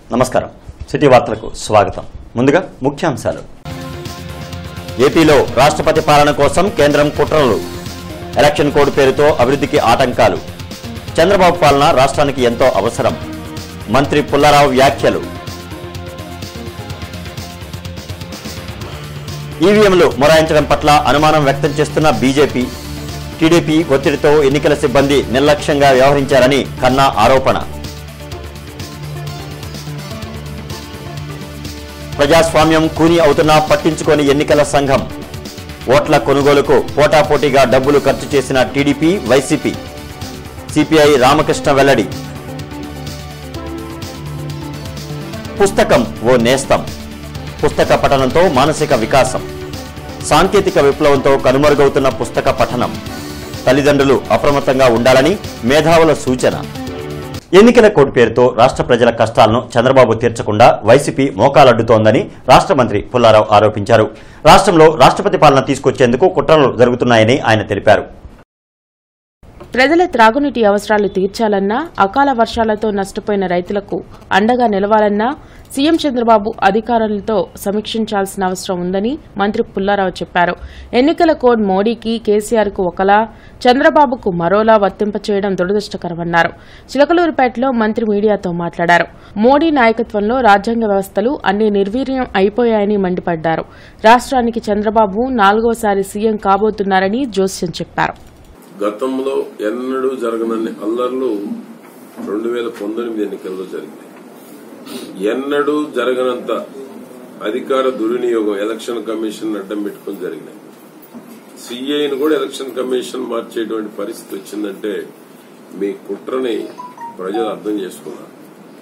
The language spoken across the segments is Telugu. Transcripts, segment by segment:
నమస్కారం సిటీ వార్తలకు స్వాగతం ముందుగా ముఖ్యాంశాలు ఏపీలో రాష్ట్రపతి పాలన కోసం కేంద్రం కుట్రలు ఎలక్షన్ కోడ్ పేరుతో అభివృద్ధికి ఆటంకాలు చంద్రబాబు పాలన రాష్ట్రానికి ఎంతో అవసరం మంత్రి పుల్లారావు వ్యాఖ్యలు ఈవీఎంలు మొరాయించడం పట్ల అనుమానం వ్యక్తం చేస్తున్న బీజేపీ టీడీపీ ఒత్తిడితో ఎన్నికల సిబ్బంది నిర్లక్ష్యంగా వ్యవహరించారని కన్నా ఆరోపణ ప్రజాస్వామ్యం కూని అవుతున్నా పట్టించుకొని ఎన్నికల సంఘం ఓట్ల కొనుగోలుకు పోటాపోటీగా డబ్బులు ఖర్చు చేసిన టీడీపీ వైసీపీ సిపిఐ రామకృష్ణ వెల్లడి పుస్తకం ఓ నేస్తం పుస్తక పఠనంతో మానసిక వికాసం సాంకేతిక విప్లవంతో కనుమరుగవుతున్న పుస్తక పఠనం తల్లిదండ్రులు అప్రమత్తంగా ఉండాలని మేధావుల సూచన ఎన్నికల కోడ్ పేరుతో రాష్ట్ర ప్రజల కష్టాలను చంద్రబాబు తీర్చకుండా వైసీపీ మోకాలడ్డుతోందని రాష్ట్ర మంత్రి పుల్లారావు ఆరోపించారు రాష్ట్రంలో రాష్ట్రపతి పాలన తీసుకొచ్చేందుకు కుట్రలు జరుగుతున్నాయని ఆయన తెలిపారు ప్రజల త్రాగునీటి అవసరాలు తీర్చాలన్నా అకాల వర్షాలతో నష్టపోయిన రైతులకు అండగా నిలవాలన్నా సీఎం చంద్రబాబు అధికారులతో సమీక్షించాల్సిన అవసరం ఉందని మంత్రి పుల్లారావు చెప్పారు ఎన్నికల కోడ్ మోడీకి కేసీఆర్ కు ఒకలా చంద్రబాబుకు మరోలా వర్తింపచేయడం దురదృష్టకరమన్నారు చిలకలూరుపేటలో మంత్రి మీడియాతో మాట్లాడారు మోడీ నాయకత్వంలో రాజ్యాంగ వ్యవస్థలు అన్ని నిర్వీర్యం అయిపోయాయని మండిపడ్డారు రాష్ట్రానికి చంద్రబాబు నాలుగోసారి సీఎం కాబోతున్నారని జోస్యం చెప్పారు గతంలో ఎన్నడూ జరగనన్ని అల్లర్లు రెండు వేల పంతొమ్మిది ఎన్నికల్లో జరిగినాయి ఎన్నడూ జరగనంత అధికార దుర్వినియోగం ఎలక్షన్ కమిషన్ అడ్డం పెట్టుకుని జరిగినాయి సిఐని కూడా ఎలక్షన్ కమిషన్ మార్చేటువంటి పరిస్థితి వచ్చిందంటే మీ కుట్రని ప్రజలు అర్థం చేసుకున్నారు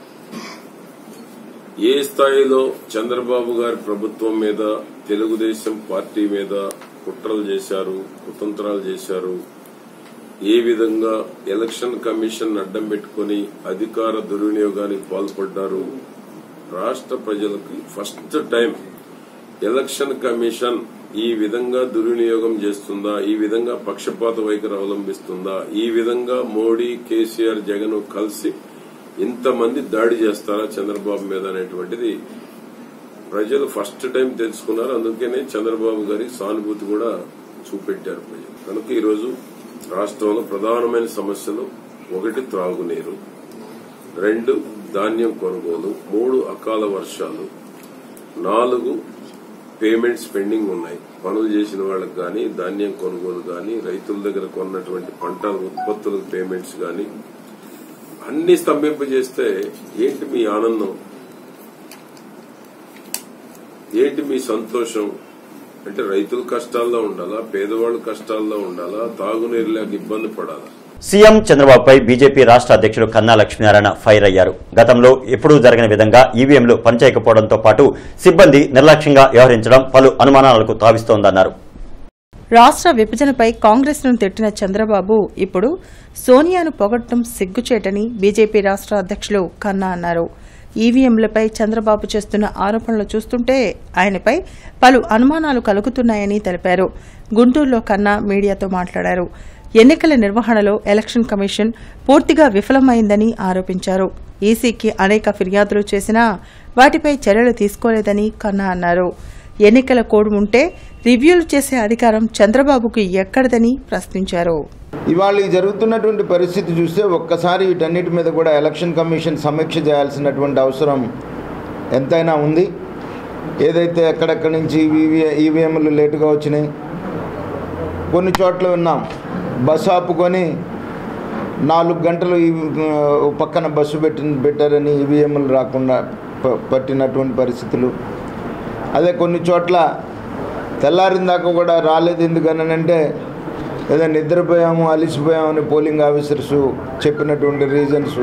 ఏ స్థాయిలో చంద్రబాబు గారి ప్రభుత్వం మీద తెలుగుదేశం పార్టీ మీద కుట్రలు చేశారు కుతంత్రాలు చేశారు ఏ విధంగా ఎలక్షన్ కమిషన్ అడ్డం పెట్టుకుని అధికార దుర్వినియోగానికి పాల్పడ్డారు రాష్ట్ర ప్రజలకి ఫస్ట్ టైం ఎలక్షన్ కమిషన్ ఈ విధంగా దుర్వినియోగం చేస్తుందా ఈ విధంగా పక్షపాత వైఖరి అవలంబిస్తుందా ఈ విధంగా మోడీ కేసీఆర్ జగన్ కలిసి ఇంతమంది దాడి చేస్తారా చంద్రబాబు మీద అనేటువంటిది ప్రజలు ఫస్ట్ టైం తెలుసుకున్నారు అందుకనే చంద్రబాబు గారికి సానుభూతి కూడా చూపెట్టారు ప్రజలు కనుక ఈరోజు రాష్ట్రంలో ప్రధానమైన సమస్యలు ఒకటి త్రాగునీరు రెండు ధాన్యం కొనుగోలు మూడు అకాల వర్షాలు నాలుగు పేమెంట్స్ పెండింగ్ ఉన్నాయి పనులు చేసిన వాళ్ళకి కానీ ధాన్యం కొనుగోలు కానీ రైతుల దగ్గర కొన్నటువంటి పంట ఉత్పత్తులకు పేమెంట్స్ కానీ అన్ని స్తంభింప చేస్తే ఏంటి మీ ఆనందం ఏంటి మీ సంతోషం అంటే రైతులు కష్టాల్లో ఉండాలా పేదవాళ్ళు కష్టాల్లో ఉండాలా తాగునీరు లేక ఇబ్బంది పడాలా సీఎం చంద్రబాబుపై బీజేపీ రాష్ట్ర అధ్యక్షుడు కన్నా లక్ష్మీనారాయణ ఫైర్ అయ్యారు గతంలో ఎప్పుడూ జరగని విధంగా ఈవీఎంలు పనిచేయకపోవడంతో పాటు సిబ్బంది నిర్లక్ష్యంగా వ్యవహరించడం పలు అనుమానాలకు తావిస్తోందన్నారు రాష్ట్ర విభజనపై కాంగ్రెస్ను తిట్టిన చంద్రబాబు ఇప్పుడు సోనియాను పొగట్టడం సిగ్గుచేటని బీజేపీ రాష్ట్ర అధ్యక్షులు కన్నా అన్నారు ఈవీఎంలపై చంద్రబాబు చేస్తున్న ఆరోపణలు చూస్తుంటే ఆయనపై పలు అనుమానాలు కలుగుతున్నాయని తెలిపారు గుంటూరులో కన్నా మీడియాతో మాట్లాడారు ఎన్నికల నిర్వహణలో ఎలక్షన్ కమిషన్ పూర్తిగా విఫలమైందని ఆరోపించారు ఈసీకి అనేక ఫిర్యాదులు చేసినా వాటిపై చర్యలు తీసుకోలేదని కన్నా అన్నారు ఎన్నికల కోడ్ ఉంటే రివ్యూలు చేసే అధికారం చంద్రబాబుకు ఎక్కడదని ప్రశ్నించారు ఇవాళ ఈ జరుగుతున్నటువంటి పరిస్థితి చూస్తే ఒక్కసారి వీటన్నిటి మీద కూడా ఎలక్షన్ కమిషన్ సమీక్ష చేయాల్సినటువంటి అవసరం ఎంతైనా ఉంది ఏదైతే ఎక్కడెక్కడి నుంచి ఈవీ ఈవీఎంలు లేటుగా వచ్చినాయి కొన్ని చోట్ల విన్నాం బస్సు ఆపుకొని నాలుగు గంటలు ఈ ఓ పక్కన బస్సు పెట్టి పెట్టారని ఈవీఎంలు రాకుండా ప- పట్టినటువంటి పరిస్థితులు అదే కొన్ని చోట్ల తెల్లారిన దాకా కూడా రాలేదు ఎందుకని అంటే ఏదో నిద్రపోయాము అలిసిపోయామని పోలింగ్ ఆఫీసర్స్ చెప్పినటువంటి రీజన్స్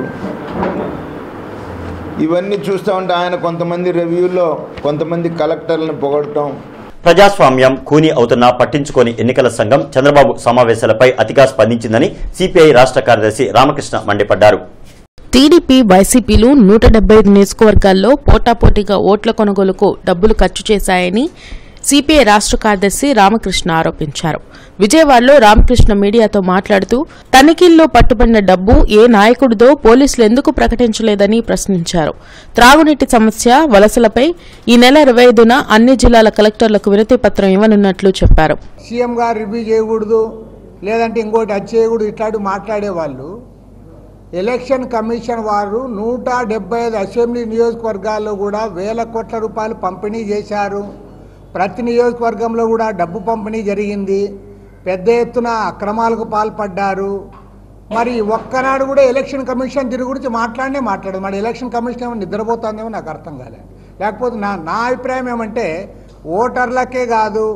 ఇవన్నీ చూస్తూ ఉంటే ఆయన కొంతమంది రివ్యూలో కొంతమంది కలెక్టర్లను పొగడటం ప్రజాస్వామ్యం కూని అవుతున్నా పట్టించుకోని ఎన్నికల సంఘం చంద్రబాబు సమావేశాలపై అతిగా స్పందించిందని సిపిఐ రాష్ట్ర కార్యదర్శి రామకృష్ణ మండిపడ్డారు టీడీపీ వైసీపీలు నూట డెబ్బై ఐదు నియోజకవర్గాల్లో పోటాపోటీగా ఓట్ల కొనుగోలుకు డబ్బులు ఖర్చు చేశాయని సిపిఐ రాష్ట్ర కార్యదర్శి రామకృష్ణ ఆరోపించారు విజయవాడలో రామకృష్ణ మీడియాతో మాట్లాడుతూ తనిఖీల్లో పట్టుబడిన డబ్బు ఏ నాయకుడిదో పోలీసులు ఎందుకు ప్రకటించలేదని ప్రశ్నించారు త్రాగునీటి సమస్య వలసలపై ఈ నెల ఇరవై ఐదున అన్ని జిల్లాల కలెక్టర్లకు వినతి పత్రం ఇవ్వనున్నట్లు చెప్పారు సీఎం గారు రివ్యూ చేయకూడదు లేదంటే ఇంకోటి అది చేయకూడదు ఇట్లాంటి మాట్లాడేవాళ్ళు ఎలక్షన్ కమిషన్ వారు నూట డెబ్బై ఐదు అసెంబ్లీ నియోజకవర్గాల్లో కూడా వేల కోట్ల రూపాయలు పంపిణీ చేశారు ప్రతి నియోజకవర్గంలో కూడా డబ్బు పంపిణీ జరిగింది పెద్ద ఎత్తున అక్రమాలకు పాల్పడ్డారు మరి ఒక్కనాడు కూడా ఎలక్షన్ కమిషన్ తిరిగి గురించి మాట్లాడనే మాట్లాడదు మరి ఎలక్షన్ కమిషన్ ఏమో నిద్రపోతుందేమో నాకు అర్థం కాలేదు లేకపోతే నా నా అభిప్రాయం ఏమంటే ఓటర్లకే కాదు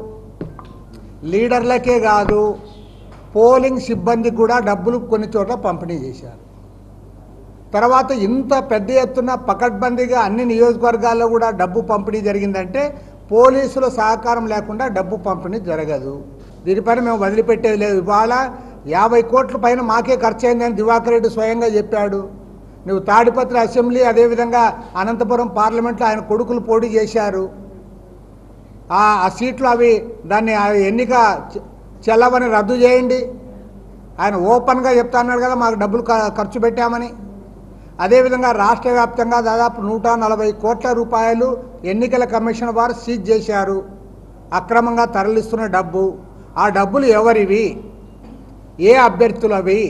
లీడర్లకే కాదు పోలింగ్ సిబ్బందికి కూడా డబ్బులు కొన్ని చోట్ల పంపిణీ చేశారు తర్వాత ఇంత పెద్ద ఎత్తున పకడ్బందీగా అన్ని నియోజకవర్గాల్లో కూడా డబ్బు పంపిణీ జరిగిందంటే పోలీసుల సహకారం లేకుండా డబ్బు పంపిణీ జరగదు దీనిపైన మేము వదిలిపెట్టేది లేదు ఇవాళ యాభై కోట్ల పైన మాకే ఖర్చు అయిందని దివాకర్ రెడ్డి స్వయంగా చెప్పాడు నువ్వు తాడిపత్రి అసెంబ్లీ అదేవిధంగా అనంతపురం పార్లమెంట్లో ఆయన కొడుకులు పోటీ చేశారు ఆ ఆ సీట్లు అవి దాన్ని ఆ ఎన్నిక చె- చెల్లవని రద్దు చేయండి ఆయన ఓపెన్గా చెప్తా అన్నాడు కదా మాకు డబ్బులు ఖ- ఖర్చు పెట్టామని అదేవిధంగా రాష్ట్ర వ్యాప్తంగా దాదాపు నూట నలభై కోట్ల రూపాయలు ఎన్నికల కమిషన్ వారు సీజ్ చేశారు అక్రమంగా తరలిస్తున్న డబ్బు ఆ డబ్బులు ఎవరివి ఏ అభ్యర్థులవి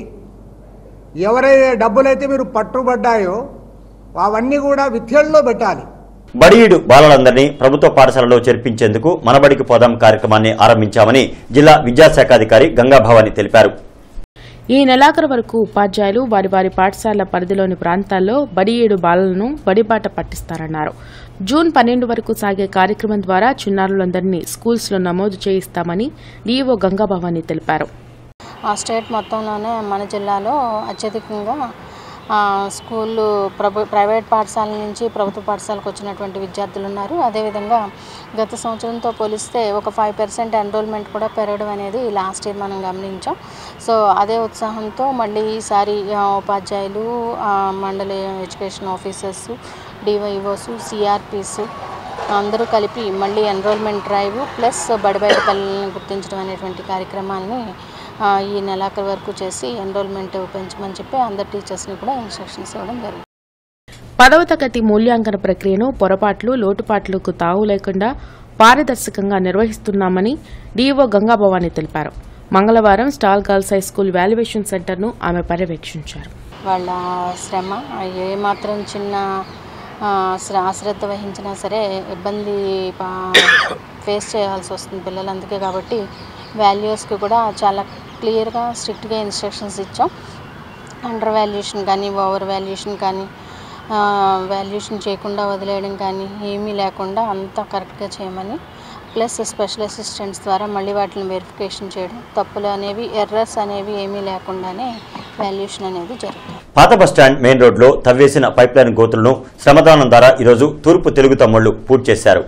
ఎవరైతే డబ్బులైతే మీరు పట్టుబడ్డాయో అవన్నీ కూడా విత్యల్లో పెట్టాలి బడియుడు బాలలందరినీ ప్రభుత్వ పాఠశాలలో చేర్పించేందుకు మనబడికి పోదాం కార్యక్రమాన్ని ఆరంభించామని జిల్లా విద్యాశాఖాధికారి గంగాభవాని తెలిపారు ఈ నెలాఖరు వరకు ఉపాధ్యాయులు వారి వారి పాఠశాలల పరిధిలోని ప్రాంతాల్లో బడి ఏడు బాలలను బడిబాట పట్టిస్తారన్నారు జూన్ పన్నెండు వరకు సాగే కార్యక్రమం ద్వారా చిన్నారులందరినీ స్కూల్స్లో నమోదు చేయిస్తామని డీఈఓ గంగాభవాని తెలిపారు ఆ స్టేట్ మొత్తంలోనే మన జిల్లాలో అత్యధికంగా ఆ, స్కూళ్ళు ప్రభు ప్రైవేట్ పాఠశాల నుంచి ప్రభుత్వ పాఠశాలకు వచ్చినటువంటి విద్యార్థులు ఉన్నారు అదేవిధంగా గత సంవత్సరంతో పోలిస్తే ఒక ఫైవ్ పర్సెంట్ ఎన్రోల్మెంట్ కూడా పెరగడం అనేది లాస్ట్ ఇయర్ మనం గమనించాం సో అదే ఉత్సాహంతో మళ్ళీ ఈసారి ఆ, ఉపాధ్యాయులు ఆ, మండలి ఎడ్యుకేషన్ ఆఫీసర్స్ డివైఓస్ సిఆర్పిస్ అందరూ కలిపి మళ్ళీ ఎన్రోల్మెంట్ డ్రైవ్ ప్లస్ బడిబయట పిల్లల్ని గుర్తించడం అనేటువంటి కార్యక్రమాన్ని ఆ, ఈ నెలాఖరు వరకు చేసి ఎన్రోల్మెంట్ పెంచమని చెప్పి అందరు టీచర్స్ని కూడా ఇన్స్ట్రక్షన్స్ ఇవ్వడం జరిగింది పదవ తరగతి మూల్యాంకన ప్రక్రియను పొరపాట్లు లోటుపాట్లకు తావు లేకుండా పారదర్శకంగా నిర్వహిస్తున్నామని డీఈఓ గంగాభవాని తెలిపారు మంగళవారం stall girls high school valuation సెంటర్ను ఆమె పర్యవేక్షించారు వాళ్ళ శ్రమ ఏ మాత్రం చిన్న ఆ, శ్ర- అశ్రద్ధ వహించినా సరే ఇబ్బంది ఫేస్ చేయాల్సి వస్తుంది పిల్లలు అందుకే కాబట్టి వాల్యూస్కి కూడా చాలా క్లియర్గా స్ట్రిక్ట్గా ఇన్స్ట్రక్షన్స్ ఇచ్చాం అండర్ వాల్యుయేషన్ కానీ ఓవర్ వాల్యుయేషన్ కానీ వాల్యుయేషన్ చేయకుండా వదిలేయడం కానీ ఏమీ లేకుండా అంతా కరెక్ట్గా చేయమని ప్లస్ స్పెషల్ అసిస్టెంట్స్ ద్వారా మళ్ళీ వాటిని వెరిఫికేషన్ చేయడం తప్పులు అనేవి ఎర్రర్స్ అనేవి ఏమీ లేకుండానే వాల్యుయేషన్ అనేది జరుగుతుంది పాత బస్టాండ్ మెయిన్ రోడ్లో తవ్వేసిన పైప్లైన్ గోతులను శ్రమదానం ద్వారా ఈరోజు తూర్పు తెలుగు తమ్ముళ్లు పూర్తి చేశారు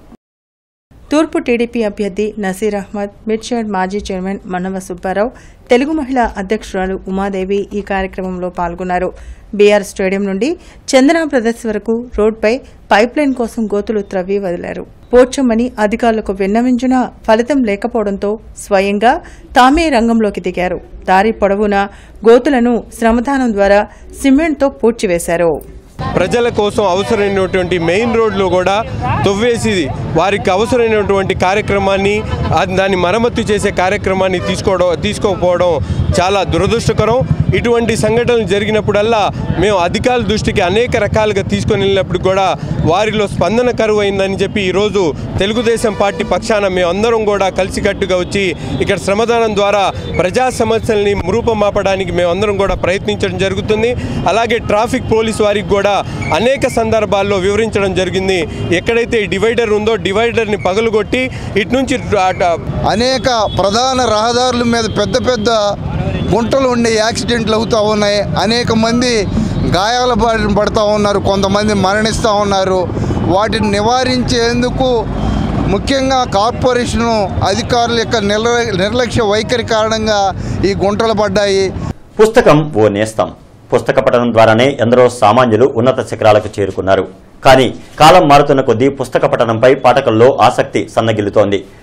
తూర్పు టీడీపీ అభ్యర్థి నసీర్ అహ్మద్ మిర్చాడ్ మాజీ చైర్మన్ మన్నవ సుబ్బారావు తెలుగు మహిళా అధ్యక్షురాలు ఉమాదేవి ఈ కార్యక్రమంలో పాల్గొన్నారు బీఆర్ స్టేడియం నుండి చందనా బ్రదర్స్ వరకు రోడ్పై పైప్లైన్ కోసం గోతులు త్రవ్వి వదిలారు పోడ్చమని అధికారులకు విన్నవించినా ఫలితం లేకపోవడంతో స్వయంగా తామే రంగంలోకి దిగారు దారి పొడవునా గోతులను శ్రమదానం ద్వారా సిమెంట్తో పూడ్చివేశారు ప్రజల కోసం అవసరమైనటువంటి మెయిన్ రోడ్లు కూడా తవ్వేసి వారికి అవసరమైనటువంటి కార్యక్రమాన్ని ఆ దాన్ని మరమ్మతు చేసే కార్యక్రమాన్ని తీసుకోవడం తీసుకోకపోవడం చాలా దురదృష్టకరం ఇటువంటి సంఘటనలు జరిగినప్పుడల్లా మేము అధికారుల దృష్టికి అనేక రకాలుగా తీసుకొని వెళ్ళినప్పుడు కూడా వారిలో స్పందన కరువు అయిందని చెప్పి ఈరోజు తెలుగుదేశం పార్టీ పక్షాన మేమందరం కూడా కలిసికట్టుగా వచ్చి ఇక్కడ శ్రమదానం ద్వారా ప్రజా సమస్యల్ని రూపమాపడానికి మేమందరం కూడా ప్రయత్నించడం జరుగుతుంది అలాగే ట్రాఫిక్ పోలీస్ వారికి కూడా అనేక సందర్భాల్లో వివరించడం జరిగింది ఎక్కడైతే ఈ డివైడర్ ఉందో డివైడర్ని పగలగొట్టి ఇటు నుంచి అట- అనేక ప్రధాన రహదారుల మీద పెద్ద పెద్ద గుంటలు ఉండే యాక్సిడెంట్లు అవుతూ ఉన్నాయి అనేక మంది గాయాల బారిన పడుతూ ఉన్నారు కొంతమంది మరణిస్తూ ఉన్నారు వాటిని నివారించేందుకు ముఖ్యంగా కార్పొరేషన్ అధికారుల యొక్క నిర్ల నిర్లక్ష్య వైఖరి కారణంగా ఈ గుంటలు పడ్డాయి పుస్తకం ఓ నేస్తం పుస్తక పఠనం ద్వారానే ఎందరో సామాన్యులు ఉన్నత శిఖరాలకు చేరుకున్నారు కానీ కాలం మారుతున్న కొద్దీ పుస్తక పఠనంపై పాఠకుల్లో ఆసక్తి సన్నగిల్లుతోంది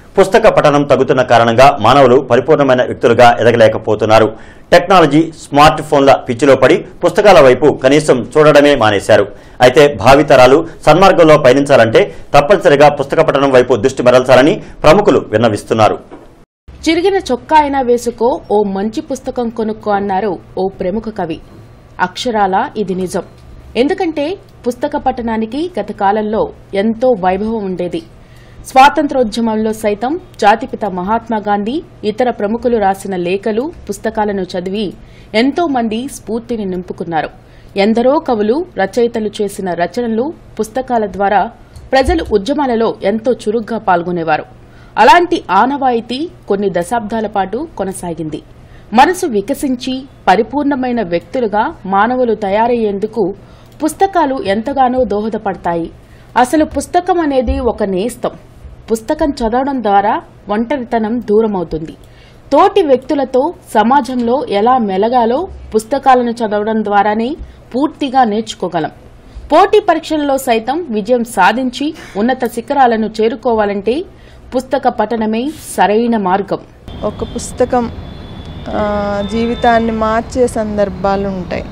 పుస్తక పఠనం తగ్గుతున్న కారణంగా మానవులు పరిపూర్ణమైన వ్యక్తులుగా ఎదగలేకపోతున్నారు టెక్నాలజీ స్మార్ట్ ఫోన్ల పిచ్చిలో పడి పుస్తకాల వైపు కనీసం చూడడమే మానేశారు అయితే భావితరాలు సన్మార్గంలో పయనించాలంటే తప్పనిసరిగా పుస్తక పఠనం వైపు దృష్టి మరల్చాలని ప్రముఖులు విన్నవిస్తున్నారు చిరిగిన చొక్కా అయినా వేసుకో ఓ మంచి పుస్తకం కొనుక్కో అన్నారు ఓ ప్రముఖ కవి అక్షరాల ఇది నిజం ఎందుకంటే పుస్తక పఠనానికి గత కాలంలో ఎంతో వైభవం ఉండేది స్వాతంత్రోద్యమంలో సైతం జాతిపిత మహాత్మా గాంధీ ఇతర ప్రముఖులు రాసిన లేఖలు పుస్తకాలను చదివి ఎంతో మంది స్ఫూర్తిని నింపుకున్నారు ఎందరో కవులు రచయితలు చేసిన రచనలు పుస్తకాల ద్వారా ప్రజలు ఉద్యమాలలో ఎంతో చురుగ్గా పాల్గొనేవారు అలాంటి ఆనవాయితీ కొన్ని దశాబ్దాల పాటు కొనసాగింది మనసు వికసించి పరిపూర్ణమైన వ్యక్తులుగా మానవులు తయారయ్యేందుకు పుస్తకాలు ఎంతగానో దోహదపడతాయి అసలు పుస్తకం అనేది ఒక నేస్తం పుస్తకం చదవడం ద్వారా ఒంటరితనం దూరమవుతుంది తోటి వ్యక్తులతో సమాజంలో ఎలా మెలగాలో పుస్తకాలను చదవడం ద్వారానే పూర్తిగా నేర్చుకోగలం పోటీ పరీక్షల్లో సైతం విజయం సాధించి ఉన్నత శిఖరాలను చేరుకోవాలంటే పుస్తక పఠనమే సరైన మార్గం ఒక పుస్తకం ఆ, జీవితాన్ని మార్చే సందర్భాలు ఉంటాయి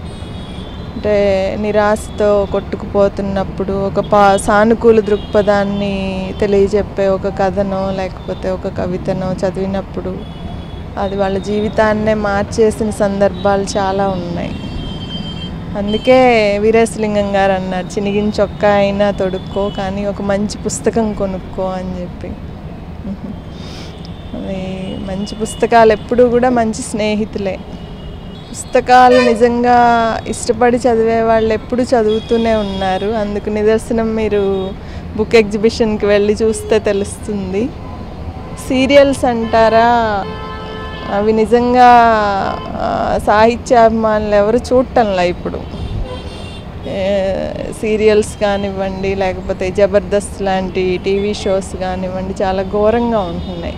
అంటే నిరాశతో కొట్టుకుపోతున్నప్పుడు ఒక పా సానుకూల దృక్పథాన్ని తెలియజెప్పే ఒక కథనో లేకపోతే ఒక కవితనో చదివినప్పుడు అది వాళ్ళ జీవితాన్నే మార్చేసిన సందర్భాలు చాలా ఉన్నాయి అందుకే వీరేశలింగం గారు అన్నారు చినిగిన చొక్కా అయినా తొడుక్కో కానీ ఒక మంచి పుస్తకం కొనుక్కో అని చెప్పి ఉహు. అది మంచి పుస్తకాలు ఎప్పుడూ కూడా మంచి స్నేహితులే పుస్తకాలు నిజంగా ఇష్టపడి చదివే వాళ్ళు ఎప్పుడు చదువుతూనే ఉన్నారు అందుకు నిదర్శనం మీరు బుక్ ఎగ్జిబిషన్కి వెళ్ళి చూస్తే తెలుస్తుంది సీరియల్స్ అంటారా అవి నిజంగా ఆ, సాహిత్యాభిమానులు ఎవరు చూడటంలా ఇప్పుడు ఏ, సీరియల్స్ కానివ్వండి లేకపోతే జబర్దస్త్ లాంటి టీవీ షోస్ కానివ్వండి చాలా ఘోరంగా ఉంటున్నాయి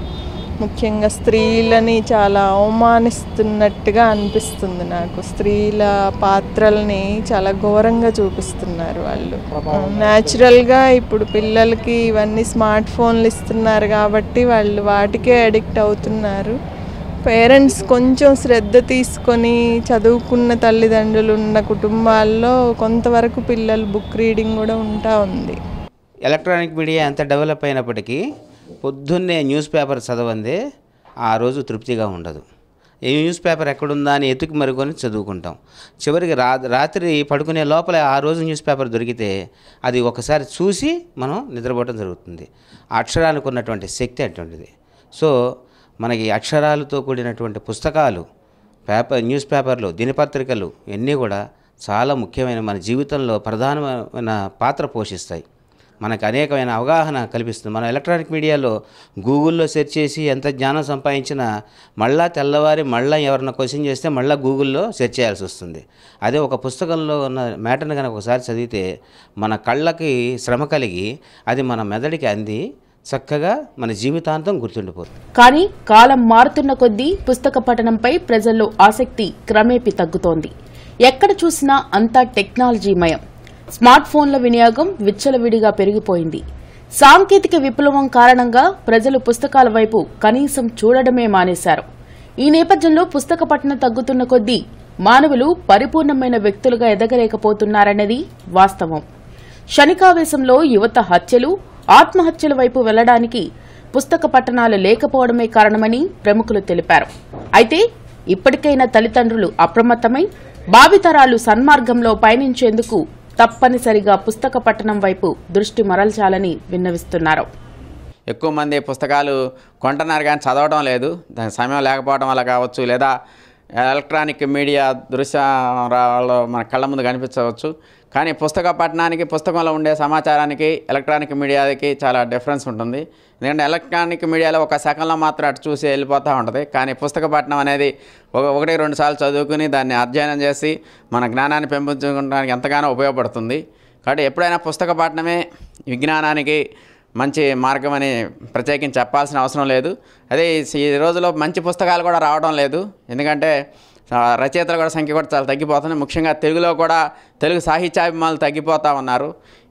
ముఖ్యంగా స్త్రీలని చాలా అవమానిస్తున్నట్టుగా అనిపిస్తుంది నాకు స్త్రీల పాత్రల్ని చాలా ఘోరంగా చూపిస్తున్నారు వాళ్ళు న్యాచురల్గా ఇప్పుడు పిల్లలకి ఇవన్నీ స్మార్ట్ ఫోన్లు ఇస్తున్నారు కాబట్టి వాళ్ళు వాటికే అడిక్ట్ అవుతున్నారు పేరెంట్స్ కొంచెం శ్రద్ధ తీసుకొని చదువుకున్న తల్లిదండ్రులు ఉన్న కుటుంబాల్లో కొంతవరకు పిల్లలు బుక్ రీడింగ్ కూడా ఉంటా ఉంది ఎలక్ట్రానిక్ మీడియా ఎంత డెవలప్ అయినప్పటికీ పొద్దున్నే న్యూస్ పేపర్ చదవందే ఆ రోజు తృప్తిగా ఉండదు ఏ న్యూస్ పేపర్ ఎక్కడుందా అని ఎతుకి మరుకొని చదువుకుంటాం చివరికి రా రాత్రి పడుకునే లోపల ఆ రోజు న్యూస్ పేపర్ దొరికితే అది ఒకసారి చూసి మనం నిద్రపోవడం జరుగుతుంది ఆ అక్షరానికి ఉన్నటువంటి శక్తి అటువంటిది సో మనకి అక్షరాలతో కూడినటువంటి పుస్తకాలు పేపర్ న్యూస్ పేపర్లు దినపత్రికలు ఇవన్నీ కూడా చాలా ముఖ్యమైన మన జీవితంలో ప్రధానమైన పాత్ర పోషిస్తాయి మనకు అనేకమైన అవగాహన కల్పిస్తుంది మనం ఎలక్ట్రానిక్ మీడియాలో గూగుల్లో సెర్చ్ చేసి ఎంత జ్ఞానం సంపాదించినా మళ్ళా తెల్లవారి మళ్ళీ ఎవరైనా క్వశ్చన్ చేస్తే మళ్ళీ గూగుల్లో సెర్చ్ చేయాల్సి వస్తుంది అదే ఒక పుస్తకంలో ఉన్న మ్యాటర్ని కనుక ఒకసారి చదివితే మన కళ్ళకి శ్రమ కలిగి అది మన మెదడికి అంది చక్కగా మన జీవితాంతం గుర్తుండిపోతుంది కానీ కాలం మారుతున్న కొద్దీ పుస్తక పఠనంపై ప్రజల్లో ఆసక్తి క్రమేపీ తగ్గుతోంది ఎక్కడ చూసినా అంతా టెక్నాలజీమయం స్మార్ట్ ఫోన్ల వినియోగం విచ్చలవిడిగా పెరిగిపోయింది సాంకేతిక విప్లవం కారణంగా ప్రజలు పుస్తకాల వైపు కనీసం చూడడమే మానేశారు ఈ నేపథ్యంలో పుస్తక పఠనం తగ్గుతున్న కొద్దీ మానవులు పరిపూర్ణమైన వ్యక్తులుగా ఎదగలేకపోతున్నారన్నది వాస్తవం శనికావేశంలో యువత హత్యలు ఆత్మహత్యల వైపు వెళ్లడానికి పుస్తక పఠనాలు లేకపోవడమే కారణమని ప్రముఖులు తెలిపారు అయితే ఇప్పటికైనా తల్లిదండ్రులు అప్రమత్తమై భావితరాలు సన్మార్గంలో పయనించేందుకు తప్పనిసరిగా పుస్తక పఠనం వైపు దృష్టి మరల్చాలని విన్నవిస్తున్నారు ఎక్కువ మంది పుస్తకాలు కొంటున్నారు కానీ చదవడం లేదు దానికి సమయం లేకపోవడం వల్ల కావచ్చు లేదా ఎలక్ట్రానిక్ మీడియా దృశ్యాలలో మన కళ్ళ ముందు కనిపించవచ్చు కానీ పుస్తక పఠనానికి పుస్తకంలో ఉండే సమాచారానికి ఎలక్ట్రానిక్ మీడియాకి చాలా డిఫరెన్స్ ఉంటుంది ఎందుకంటే ఎలక్ట్రానిక్ మీడియాలో ఒక సెకండ్లో మాత్రం అటు చూసి వెళ్ళిపోతూ ఉంటుంది కానీ పుస్తక పఠనం అనేది ఒక ఒకటి రెండు సార్లు చదువుకుని దాన్ని అధ్యయనం చేసి మన జ్ఞానాన్ని పెంపొందించుకోవడానికి ఎంతగానో ఉపయోగపడుతుంది కాబట్టి ఎప్పుడైనా పుస్తక పఠనమే విజ్ఞానానికి మంచి మార్గం అని ప్రత్యేకించి చెప్పాల్సిన అవసరం లేదు అదే ఈ రోజులో మంచి పుస్తకాలు కూడా రావడం లేదు ఎందుకంటే ఆ, రచయితల కూడా సంఖ్య కూడా చాలా తగ్గిపోతుంది ముఖ్యంగా తెలుగులో కూడా తెలుగు సాహిత్యాభిమానులు తగ్గిపోతూ ఉన్నారు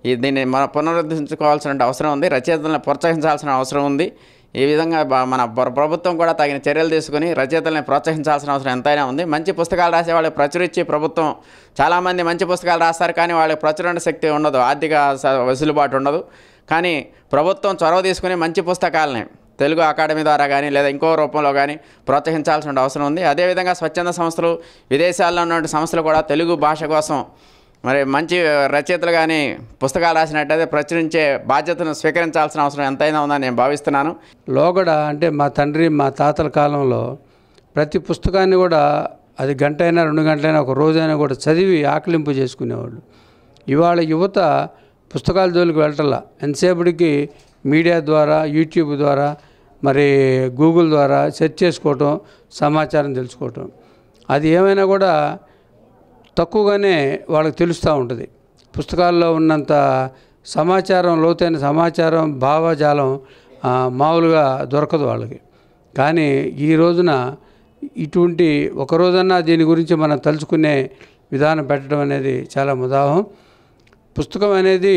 ఈ దీన్ని మనం పునరుద్ధరించుకోవాల్సిన అవసరం ఉంది రచయితలను ప్రోత్సహించాల్సిన అవసరం ఉంది ఈ విధంగా బ- మన ప్ర- ప్రభుత్వం కూడా తగిన చర్యలు తీసుకుని రచయితల్ని ప్రోత్సహించాల్సిన అవసరం ఎంతైనా ఉంది మంచి పుస్తకాలు రాసే వాళ్ళకి ప్రచురించి ప్రభుత్వం చాలామంది మంచి పుస్తకాలు రాస్తారు కానీ వాళ్ళకి ప్రచురణ శక్తి ఉండదు ఆర్థిక స- వెసులుబాటు ఉండదు కానీ ప్రభుత్వం చొరవ తీసుకుని మంచి పుస్తకాలని తెలుగు అకాడమీ ద్వారా కానీ లేదా ఇంకో రూపంలో కానీ ప్రోత్సహించాల్సిన అవసరం ఉంది అదేవిధంగా స్వచ్ఛంద సంస్థలు విదేశాల్లో ఉన్నటువంటి సంస్థలు కూడా తెలుగు భాష కోసం మరి మంచి రచయితలు కానీ పుస్తకాలు రాసినట్టయితే ప్రచురించే బాధ్యతను స్వీకరించాల్సిన అవసరం ఎంతైనా ఉందని నేను భావిస్తున్నాను లోగడ అంటే మా తండ్రి మా తాతల కాలంలో ప్రతి పుస్తకాన్ని కూడా అది గంట అయినా రెండు గంటలైనా ఒక రోజైనా కూడా చదివి ఆకలింపు చేసుకునేవాళ్ళు ఇవాళ యువత పుస్తకాల జోలికి వెళ్ళటల్లా ఎంతసేపటికి మీడియా ద్వారా యూట్యూబ్ ద్వారా మరి గూగుల్ ద్వారా సెర్చ్ చేసుకోవటం సమాచారం తెలుసుకోవటం అది ఏమైనా కూడా తక్కువగానే వాళ్ళకి తెలుస్తూ ఉంటుంది పుస్తకాల్లో ఉన్నంత సమాచారం లోతైన సమాచారం భావజాలం ఆ, మామూలుగా దొరకదు వాళ్ళకి కానీ ఈ రోజున ఇటువంటి ఒక రోజన్నా దీని గురించి మనం తలుచుకునే విధానం పెట్టడం అనేది చాలా ముదాహం పుస్తకం అనేది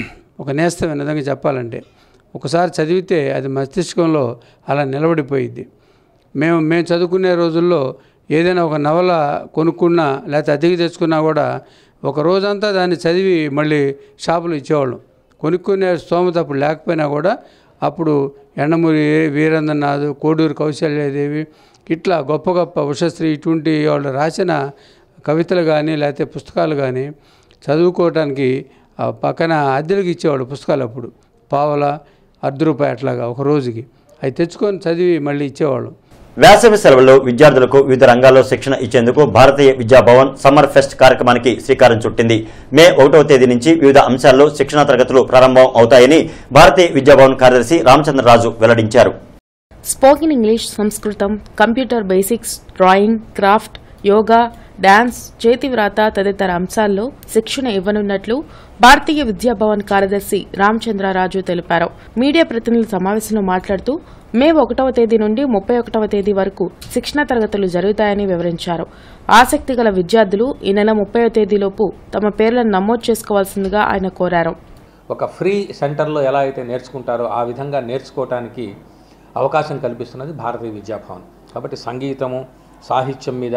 ఒక నేస్తం విధంగా చెప్పాలంటే ఒకసారి చదివితే అది మస్తిష్కంలో అలా నిలబడిపోయిద్ది మేము మేము చదువుకునే రోజుల్లో ఏదైనా ఒక నవల కొనుక్కున్నా లేకపోతే అద్దెకి తెచ్చుకున్నా కూడా ఒక రోజంతా దాన్ని చదివి మళ్ళీ షాపులో ఇచ్చేవాళ్ళం కొనుక్కునే స్తోమత అప్పుడు లేకపోయినా కూడా అప్పుడు ఎండమూరి వీరేంద్రనాథ్ కోడూరు కౌశల్యాదేవి ఇట్లా గొప్ప గొప్ప ఉషశ్రీ ఇటువంటి వాళ్ళు రాసిన కవితలు కానీ లేకపోతే పుస్తకాలు కానీ చదువుకోవటానికి ఆ పక్కన అద్దెలకు ఇచ్చేవాడు పుస్తకాలు అప్పుడు పావల అర్ధ రూపాయి అట్లాగా ఒక రోజుకి అవి తెచ్చుకొని చదివి మళ్ళీ ఇచ్చేవాళ్ళు వేసవి సెలవుల్లో విద్యార్థులకు వివిధ రంగాల్లో శిక్షణ ఇచ్చేందుకు భారతీయ విద్యాభవన్ సమ్మర్ ఫెస్ట్ కార్యక్రమానికి శ్రీకారం చుట్టింది మే ఒకటవ తేదీ నుంచి వివిధ అంశాల్లో శిక్షణా తరగతులు ప్రారంభం అవుతాయని భారతీయ విద్యాభవన్ కార్యదర్శి రామచంద్రరాజు వెల్లడించారు స్పోకెన్ ఇంగ్లీష్ సంస్కృతం computer basics drawing craft yoga dance చేతివ్రాత తదితర అంశాల్లో శిక్షణ ఇవ్వనున్నట్లు భారతీయ విద్యాభవన్ కార్యదర్శి రామచంద్రరాజు తెలిపారు మీడియా ప్రతినిధుల సమావేశంలో మాట్లాడుతూ మే ఒకటవ తేదీ నుండి ముప్పై ఒకటవ తేదీ వరకు శిక్షణ తరగతులు జరుగుతాయని వివరించారు ఆసక్తి గల విద్యార్థులు ఈ నెల ముప్పై తేదీలోపు తమ పేర్లను నమోదు చేసుకోవాల్సిందిగా ఆయన కోరారు ఒక ఫ్రీ సెంటర్లో ఎలా అయితే నేర్చుకుంటారో ఆ విధంగా నేర్చుకోవటానికి అవకాశం కల్పిస్తున్నది భారతీయ విద్యాభవన్ కాబట్టి సంగీతము సాహిత్యం మీద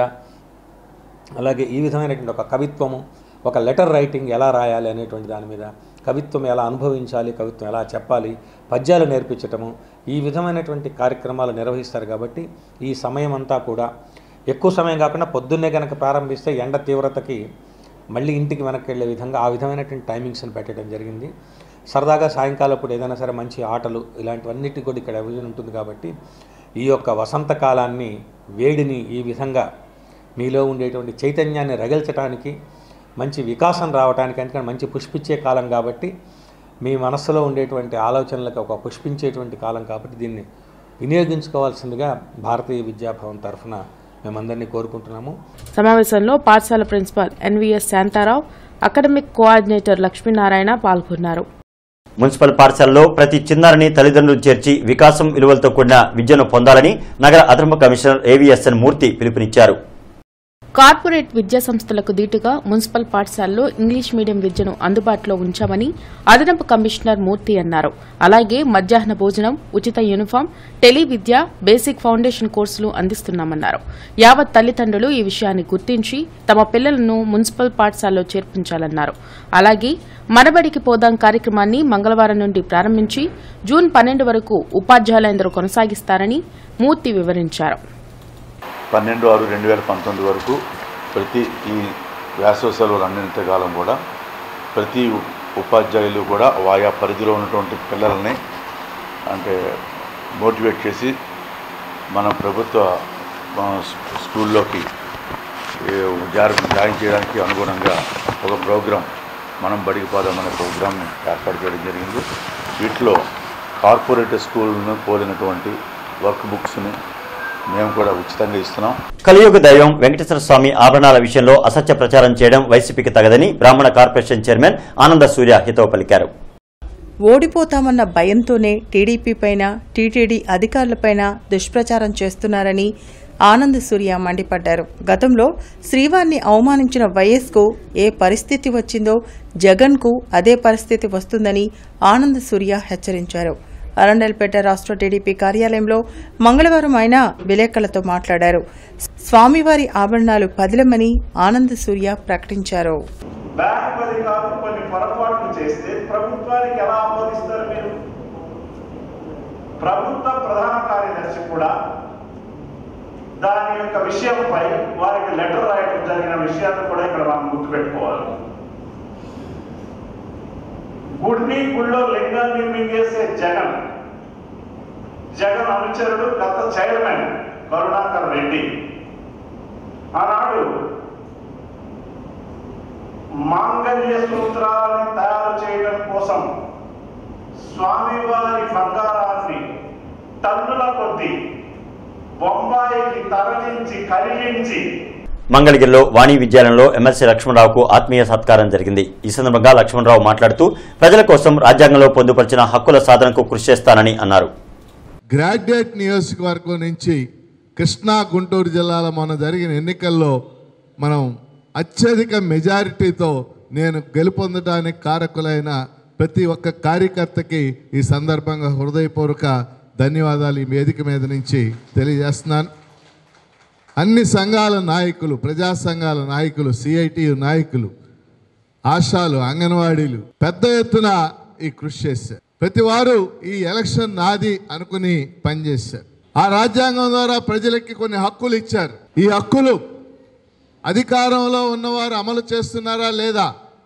అలాగే ఈ విధమైనటువంటి ఒక కవిత్వము ఒక లెటర్ రైటింగ్ ఎలా రాయాలి అనేటువంటి దాని మీద కవిత్వం ఎలా అనుభవించాలి కవిత్వం ఎలా చెప్పాలి పద్యాలు నేర్పించటము ఈ విధమైనటువంటి కార్యక్రమాలు నిర్వహిస్తారు కాబట్టి ఈ సమయం అంతా కూడా ఎక్కువ సమయం కాకుండా పొద్దున్నే కనుక ప్రారంభిస్తే ఎండ తీవ్రతకి మళ్ళీ ఇంటికి వెనక్కి వెళ్ళే విధంగా ఆ విధమైనటువంటి టైమింగ్స్ని పెట్టడం జరిగింది సరదాగా సాయంకాలప్పుడు ఏదైనా సరే మంచి ఆటలు ఇలాంటివన్నిటికి కూడా ఇక్కడ అవైలబుల్ ఉంటుంది కాబట్టి ఈ యొక్క వసంతకాలాన్ని వేడిని ఈ విధంగా మీలో ఉండేటువంటి చైతన్యాన్ని రగిల్చడానికి మంచి వికాసం రావడానికి ఎందుకంటే మంచి పుష్పించే కాలం కాబట్టి మీ మనస్సులో ఉండేటువంటి ఆలోచనలకు ఒక పుష్పించేటువంటి కాలం కాబట్టి దీన్ని వినియోగించుకోవాల్సిందిగా భారతీయ విద్యాభవన్ తరఫున మేమందరినీ కోరుకుంటున్నాము సమావేశంలో పాఠశాల principal NVS Shantarao academic coordinator Lakshminarayana పాల్గొన్నారు మున్సిపల్ పాఠశాలలో ప్రతి చిన్నారిని తల్లిదండ్రులు చేర్చి వికాసం విలువలతో కూడిన విద్యను పొందాలని నగర అదనపు కమిషనర్ ఏవిఎస్ఎన్ మూర్తి పిలుపునిచ్చారు కార్పొరేట్ విద్యా సంస్థలకు దీటుగా మున్సిపల్ పాఠశాలలో ఇంగ్లీష్ మీడియం విద్యను అందుబాటులో ఉంచామని అదనపు కమిషనర్ మూర్తి అన్నారు అలాగే మధ్యాహ్న భోజనం ఉచిత యూనిఫామ్ టెలి విద్య బేసిక్ ఫౌండేషన్ కోర్సులు అందిస్తున్నామన్నారు యావత్ తల్లిదండ్రులు ఈ విషయాన్ని గుర్తించి తమ పిల్లలను మున్సిపల్ పాఠశాలలో చేర్పించాలన్నారు అలాగే మనబడికి పోదాం కార్యక్రమాన్ని మంగళవారం నుండి ప్రారంభించి జూన్ పన్నెండు వరకు ఉపాధ్యాయులందరూ కొనసాగిస్తారని మూర్తి వివరించారు పన్నెండు ఆరు రెండు వేల పంతొమ్మిది వరకు ప్రతి ఈ వేసవి సెలవులు అన్నింటి కాలం కూడా ప్రతి ఉపాధ్యాయులు కూడా ఆయా పరిధిలో ఉన్నటువంటి పిల్లల్ని అంటే మోటివేట్ చేసి మన ప్రభుత్వ ఆ, స్కూ- స్కూల్లోకి ఏ, జార్ జాయిన్ చేయడానికి అనుగుణంగా ఒక ప్రోగ్రాం మనం బడికి పోదాం అనే ప్రోగ్రామ్ని ఏర్పాటు చేయడం జరిగింది వీటిలో కార్పొరేట్ స్కూల్ను పోలినటువంటి వర్క్ బుక్స్ని మేము కూడా ఉచితంగా ఇస్తున్నాం కలియుగ దైవం వెంకటేశ్వర స్వామి ఆభరణాల విషయంలో అసత్య ప్రచారం చేయడం వైసీపీకి తగదని బ్రాహ్మణ కార్పొరేషన్ చైర్మన్ ఆనంద సూర్య హితవు పలికారు ఓడిపోతామన్న భయంతోనే టీడీపీ పైన టీటీడీ అధికారులపైన దుష్ప్రచారం చేస్తున్నారని ఆనంద్ సూర్య మండిపడ్డారు గతంలో శ్రీవారిని అవమానించిన వైఎస్కు ఏ పరిస్థితి వచ్చిందో జగన్కు అదే పరిస్థితి వస్తుందని ఆనంద్ సూర్య హెచ్చరించారు అరండల్పేట రాష్ట్ర టీడీపీ కార్యాలయంలో మంగళవారం ఆయన విలేకరులతో మాట్లాడారు స్వామివారి ఆభరణాలు పదిలమని ఆనంద్ సూర్య ప్రకటించారు బ్యాంక్ అధికారులు కొన్ని పొరపాట్లు చేస్తే ప్రభుత్వానికి ఎలా ఆమోదిస్తారు మీరు ప్రభుత్వ ప్రధాన కార్యదర్శి కూడా దాని యొక్క విషయంపై వారికి లెటర్ రాయడం జరిగిన విషయాన్ని కూడా ఇక్కడ మనం గుర్తుపెట్టుకోవాలి గుడిని గుళ్ళో లింగాన్ని మింగేసే జగన్ జగన్ అనుచరుడు గత చైర్మన్ కరుణాకర్ రెడ్డి ఆనాడు మాంగళ్య సూత్రాలను తయారు చేయడం కోసం స్వామివారి బంగారాన్ని టన్నుల కొద్ది బొంబాయికి తరలించి కరిగించి మంగళగిరిలో వాణి విద్యాలయంలో ఎమ్మెల్సీ లక్ష్మణరావుకు ఆత్మీయ సత్కారం జరిగింది ఈ సందర్భంగా లక్ష్మణరావు మాట్లాడుతూ ప్రజల కోసం రాజ్యాంగంలో పొందుపరిచిన హక్కుల సాధనకు కృషి చేస్తానని అన్నారు గ్రాడ్యుయేట్ నియోజకవర్గం నుంచి కృష్ణా గుంటూరు జిల్లాలో మొన్న జరిగిన ఎన్నికల్లో మనం అత్యధిక మెజారిటీతో నేను గెలుపొందడానికి కారకులైన ప్రతి ఒక్క కార్యకర్తకి ఈ సందర్భంగా హృదయపూర్వక ధన్యవాదాలు ఈ వేదిక మీద నుంచి తెలియజేస్తున్నాను అన్ని సంఘాల నాయకులు ప్రజా సంఘాల నాయకులు సిఐటియు నాయకులు ఆశాలు అంగన్వాడీలు పెద్ద ఎత్తున ఈ కృషి చేశారు ప్రతి వారు ఈ ఎలక్షన్ నాది అనుకుని పనిచేశారు ఆ రాజ్యాంగం ద్వారా ప్రజలకి కొన్ని హక్కులు ఇచ్చారు ఈ హక్కులు అధికారంలో ఉన్నవారు అమలు చేస్తున్నారా లేదా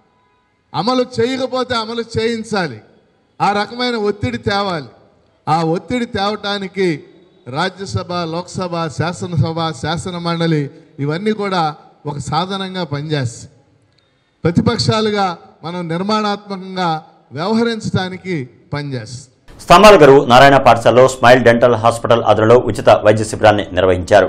అమలు చేయకపోతే అమలు చేయించాలి ఆ రకమైన ఒత్తిడి తేవాలి ఆ ఒత్తిడి తేవటానికి రాజ్యసభ లోక్సభ శాసనసభ శాసన మండలి ఇవన్నీ కూడా ఒక సాధనంగా పనిచేస్తాయి ప్రతిపక్షాలుగా మనం నిర్మాణాత్మకంగా వ్యవహరించడానికి పనిచేస్తాం స్తంభాలగరు నారాయణ పాఠశాలలో స్మైల్ డెంటల్ హాస్పిటల్ ఆధ్వర్యంలో ఉచిత వైద్య శిబిరాన్ని నిర్వహించారు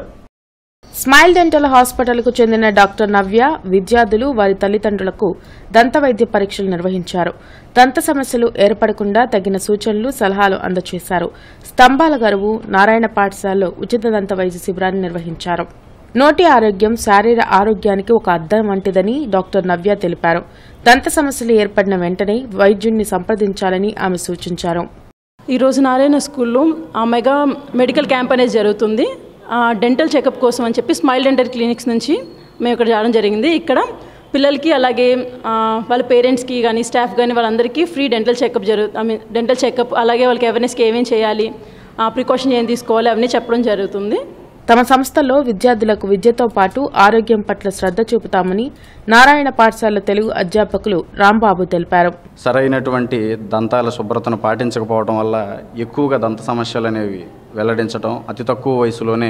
స్మైల్ డెంటల్ హాస్పిటల్కు చెందిన డాక్టర్ నవ్య విద్యార్థులు వారి తల్లిదండ్రులకు దంత వైద్య పరీక్షలు నిర్వహించారు దంత సమస్యలు ఏర్పడకుండా తగిన సూచనలు సలహాలు అందజేశారు స్తంభాల గరువు నారాయణ పాఠశాలలో ఉచిత దంత వైద్య శిబిరాన్ని నిర్వహించారు నోటి ఆరోగ్యం శారీర ఆరోగ్యానికి ఒక అద్దం వంటిదని డాక్టర్ నవ్య తెలిపారు దంత సమస్యలు ఏర్పడిన వెంటనే వైద్యుణ్ణి సంప్రదించాలని ఆమె సూచించారు ఈరోజు నారాయణ స్కూల్లో ఆ మెగా మెడికల్ క్యాంప్ అనేది జరుగుతుంది ఆ డెంటల్ చెకప్ కోసం అని చెప్పి స్మైల్ డెంటల్ క్లినిక్స్ నుంచి మేము ఇక్కడ రావడం జరిగింది ఇక్కడ పిల్లలకి అలాగే ఆ, వాళ్ళ పేరెంట్స్కి కానీ స్టాఫ్ కానీ వాళ్ళందరికీ ఫ్రీ డెంటల్ చెకప్ జరుగు ఐ మీన్ డెంటల్ చెకప్ అలాగే వాళ్ళకి అవేర్నెస్కి ఏమేం చేయాలి ప్రికాషన్ ఏం తీసుకోవాలి అవన్నీ చెప్పడం జరుగుతుంది తమ సంస్థల్లో విద్యార్థులకు విద్యతో పాటు ఆరోగ్యం పట్ల శ్రద్ధ చూపుతామని నారాయణ పాఠశాల తెలుగు అధ్యాపకులు రాంబాబు తెలిపారు సరైనటువంటి దంతాల శుభ్రతను పాటించకపోవడం వల్ల ఎక్కువగా దంత సమస్యలు అనేవి వెల్లడించడం అతి తక్కువ వయసులోనే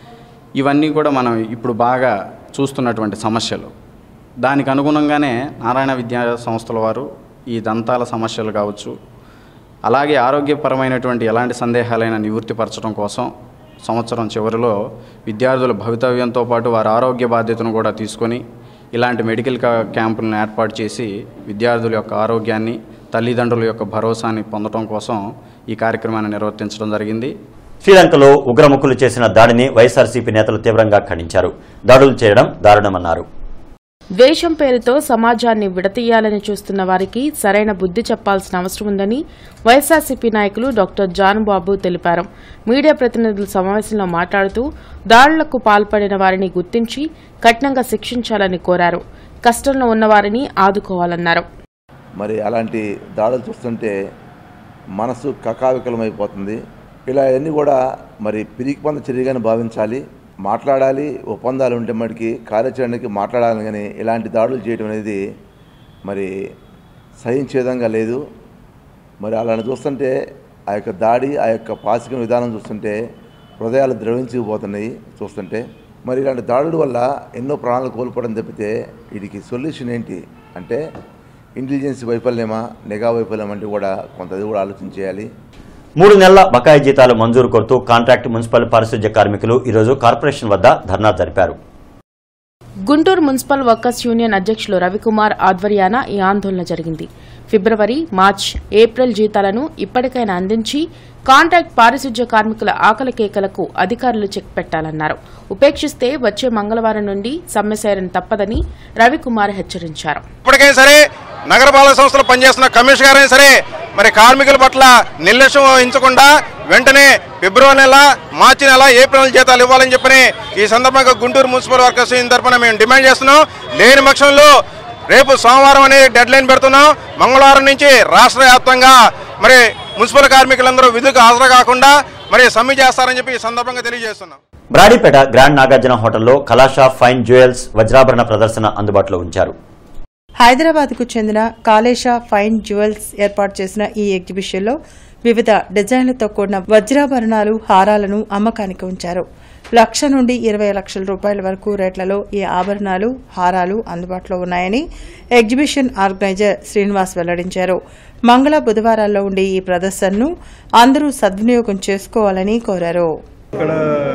ఇవన్నీ కూడా మనం ఇప్పుడు బాగా చూస్తున్నటువంటి సమస్యలు దానికి అనుగుణంగానే నారాయణ విద్యా సంస్థల వారు ఈ దంతాల సమస్యలు కావచ్చు అలాగే ఆరోగ్యపరమైనటువంటి ఎలాంటి సందేహాలైనా నివృత్తిపరచడం కోసం సంవత్సరం చివరిలో విద్యార్థుల భవితవ్యంతో పాటు వారి ఆరోగ్య బాధ్యతను కూడా తీసుకొని ఇలాంటి మెడికల్ కా- క్యాంపులను ఏర్పాటు చేసి విద్యార్థుల యొక్క ఆరోగ్యాన్ని తల్లిదండ్రుల యొక్క భరోసాని పొందడం కోసం ఈ కార్యక్రమాన్ని నిర్వర్తించడం జరిగింది శ్రీలంకలో ఉగ్రముఖులు చేసిన దాడిని వైఎస్ఆర్సీపీ నేతలు తీవ్రంగా ఖండించారు దాడులు చేయడం దారుణమన్నారు ద్వేషం పేరుతో సమాజాన్ని విడతీయాలని చూస్తున్న వారికి సరైన బుద్ధి చెప్పాల్సిన అవసరం ఉందని వైఎస్ఆర్సీపీ నాయకులు డాక్టర్ జానుబాబు తెలిపారు మీడియా ప్రతినిధుల సమావేశంలో మాట్లాడుతూ దాడులకు పాల్పడిన వారిని గుర్తించి కఠినంగా శిక్షించాలని కోరారు కష్టంలో ఉన్నవారిని ఆదుకోవాలన్నారు మరి అలాంటి దాడులు చూస్తుంటే మనసు కకావికలమైపోతుంది ఇలా అన్నీ కూడా మరి పిరికి పొంద చర్యగానే భావించాలి మాట్లాడాలి ఒప్పందాలు ఉంటే మటుకి కార్యాచరణకి మాట్లాడాలి కానీ ఇలాంటి దాడులు చేయడం అనేది మరి సహించే విధంగా లేదు మరి అలాని చూస్తుంటే ఆ యొక్క దాడి ఆ యొక్క పాసిక విధానం చూస్తుంటే హృదయాలు ద్రవించిపోతున్నాయి చూస్తుంటే మరి ఇలాంటి దాడుల వల్ల ఎన్నో ప్రాణాలు కోల్పోవడం తప్పితే వీటికి సొల్యూషన్ ఏంటి అంటే ఇంటెలిజెన్స్ వైఫల్యమా నిఘా వైఫల్యం అంటే కూడా కొంత అది కూడా ఆలోచన చేయాలి మూడు నెలల బకాయి జీతాలు మంజూరు కోరుతూ కాంట్రాక్ట్ మున్సిపల్ పారిశుధ్య కార్మికులు ఈరోజు కార్పొరేషన్ వద్ద ధర్నా జరిపారు గుంటూరు మున్సిపల్ వర్కర్స్ యూనియన్ అధ్యక్షులు రవికుమార్ ఆధ్వర్యాన ఈ ఆందోళన జరిగింది ఫిబ్రవరి మార్చ్ ఏప్రిల్ జీతాలను ఇప్పటికైనా అందించి కాంట్రాక్ట్ పారిశుధ్య కార్మికుల ఆకలి కేకలకు అధికారులు చెక్ పెట్టాలన్నారు ఉపేక్షిస్తే వచ్చే మంగళవారం నుండి సమ్మె సేరని తప్పదని రవికుమార్ హెచ్చరించారు ఇప్పటికైనా సరే నగరపాలక సంస్థలు పనిచేస్తున్న కమిషనర్ గారైనా సరే మరి కార్మికుల పట్ల నిర్లక్ష్యం వహించకుండా వెంటనే ఫిబ్రవరి నెల మార్చి నెల ఏప్రిల్ నెల జీతాలు ఇవ్వాలని చెప్పని ఈ సందర్భంగా గుంటూరు మున్సిపల్ వర్కర్స్ యూనియన్ తరఫున మేము డిమాండ్ చేస్తున్నాం లేని పక్షంలో రేపు సోమవారం అనేది డెడ్ లైన్ పెడుతున్నాం మంగళవారం నుంచి రాష్ట్ర వ్యాప్తంగా మరి మున్సిపల్ కార్మికులందరూ విధులకు హాజరు కాకుండా మరి సమ్మె చేస్తారని చెప్పి ఈ సందర్భంగా తెలియజేస్తున్నాం బ్రాడీపేట గ్రాండ్ నాగార్జున హోటల్లో కలాషా ఫైన్ జ్యువెల్స్ వజ్రాభరణ ప్రదర్శన అందుబాటులో ఉంచారు హైదరాబాద్కు చెందిన కాళేశా ఫైన్ జ్యువెల్స్ ఏర్పాటు చేసిన ఈ ఎగ్జిబిషన్లో వివిధ డిజైన్లతో కూడిన వజ్రాభరణాలు హారాలను అమ్మకానికి ఉంచారు లక్ష నుండి ఇరవై లక్షల రూపాయల వరకు రేట్లలో ఈ ఆభరణాలు హారాలు అందుబాటులో ఉన్నాయని ఎగ్జిబిషన్ ఆర్గనైజర్ శ్రీనివాస్ వెల్లడించారు మంగళ బుధవారాల్లో ఉండే ఈ ప్రదర్శనను అందరూ సద్వినియోగం చేసుకోవాలని కోరారు ఇక్కడ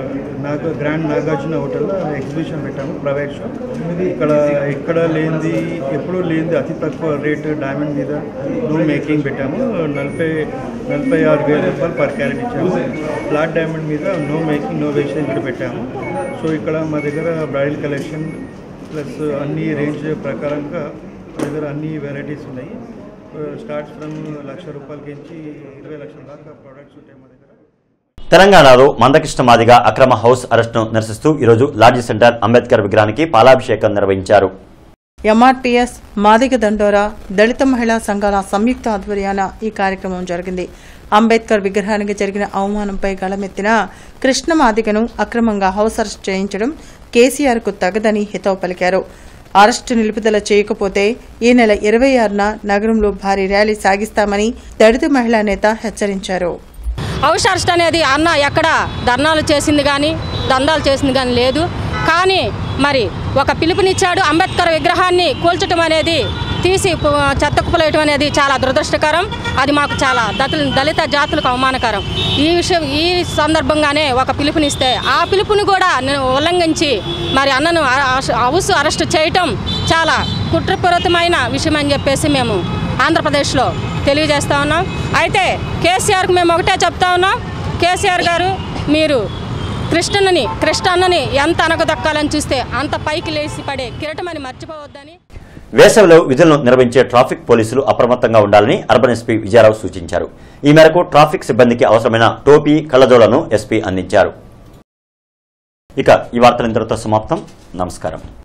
నాగ గ్రాండ్ నాగార్జున హోటల్లో ఎగ్జిబిషన్ పెట్టాము ప్రైవేట్ షాప్ ఇక్కడ ఎక్కడ లేనిది ఎప్పుడూ లేనిది అతి తక్కువ రేటు డైమండ్ మీద నో మేకింగ్ పెట్టాము నలభై నలభై ఆరు వేల రూపాయలు పర్ క్యారెట్ ఇచ్చాము ఫ్లాట్ డైమండ్ మీద నో మేకింగ్ నో వేస్టేజ్ కూడా పెట్టాము సో ఇక్కడ మా దగ్గర బ్రైడల్ కలెక్షన్ ప్లస్ అన్ని రేంజ్ ప్రకారంగా మా దగ్గర అన్ని వెరైటీస్ ఉన్నాయి స్టార్ట్ ఫ్రమ్ లక్ష రూపాయలకించి ఇరవై లక్షల దాకా ప్రోడక్ట్స్ ఉంటాయి మా దగ్గర తెలంగాణలో మందకృష్ణ మాదిగ అక్రమ హౌస్ అరెస్టును నిరసిస్తూ ఈరోజు లాడ్జీ సెంటర్ అంబేద్కర్ విగ్రహానికి పాలాభిషేకం నిర్వహించారు ఎంఆర్పీఎస్ మాదిగ దండోరా దళిత మహిళా సంఘాల సంయుక్త ఆధ్వర్యాన ఈ కార్యక్రమం జరిగింది అంబేద్కర్ విగ్రహానికి జరిగిన అవమానంపై గళమెత్తిన కృష్ణ మాదిగను అక్రమంగా హౌస్ అరెస్ట్ చేయించడం కేసీఆర్ కు తగదని హితవు పలికారు అరెస్టు నిలుపుదల చేయకపోతే ఈ నెల ఇరవై ఆరున నగరంలో భారీ ర్యాలీ సాగిస్తామని దళిత మహిళా నేత హెచ్చరించారు హౌస్ అరెస్ట్ అనేది అన్న ఎక్కడ ధర్నాలు చేసింది కానీ దందాలు చేసింది కానీ లేదు కానీ మరి ఒక పిలుపునిచ్చాడు అంబేద్కర్ విగ్రహాన్ని కూల్చడం అనేది తీసి పు- చెత్తకు పలేయటం అనేది చాలా దురదృష్టకరం అది మాకు చాలా దళిత దళిత జాతులకు అవమానకరం ఈ విషయం ఈ సందర్భంగానే ఒక పిలుపునిస్తే ఆ పిలుపుని కూడా నేను ఉల్లంఘించి మరి అన్నను అ- అ- హౌస్ అరెస్ట్ చేయటం చాలా కుట్రపూరితమైన విషయం అని చెప్పేసి మేము ఆంధ్రప్రదేశ్లో తెలియజేస్తా ఉన్నాం అయితే కేసీఆర్కి మేము ఒకటే చెప్తా ఉన్నాం కేసీఆర్ గారు మీరు కృష్ణుని కృష్ణన్నని ఎంత అనగదక్కాలని చూస్తే అంత పైకి లేచి పడే కిరటమని మర్చిపోవద్దని వేసవిలో విధులను నిర్వహించే ట్రాఫిక్ పోలీసులు అప్రమత్తంగా ఉండాలని అర్బన్ ఎస్పీ విజయరావు సూచించారు ఈ మేరకు ట్రాఫిక్ సిబ్బందికి అవసరమైన టోపీ కళ్లజోళ్లను ఎస్పీ అందించారు ఇక ఈ వార్తలు ఇంతటితో సమాప్తం నమస్కారం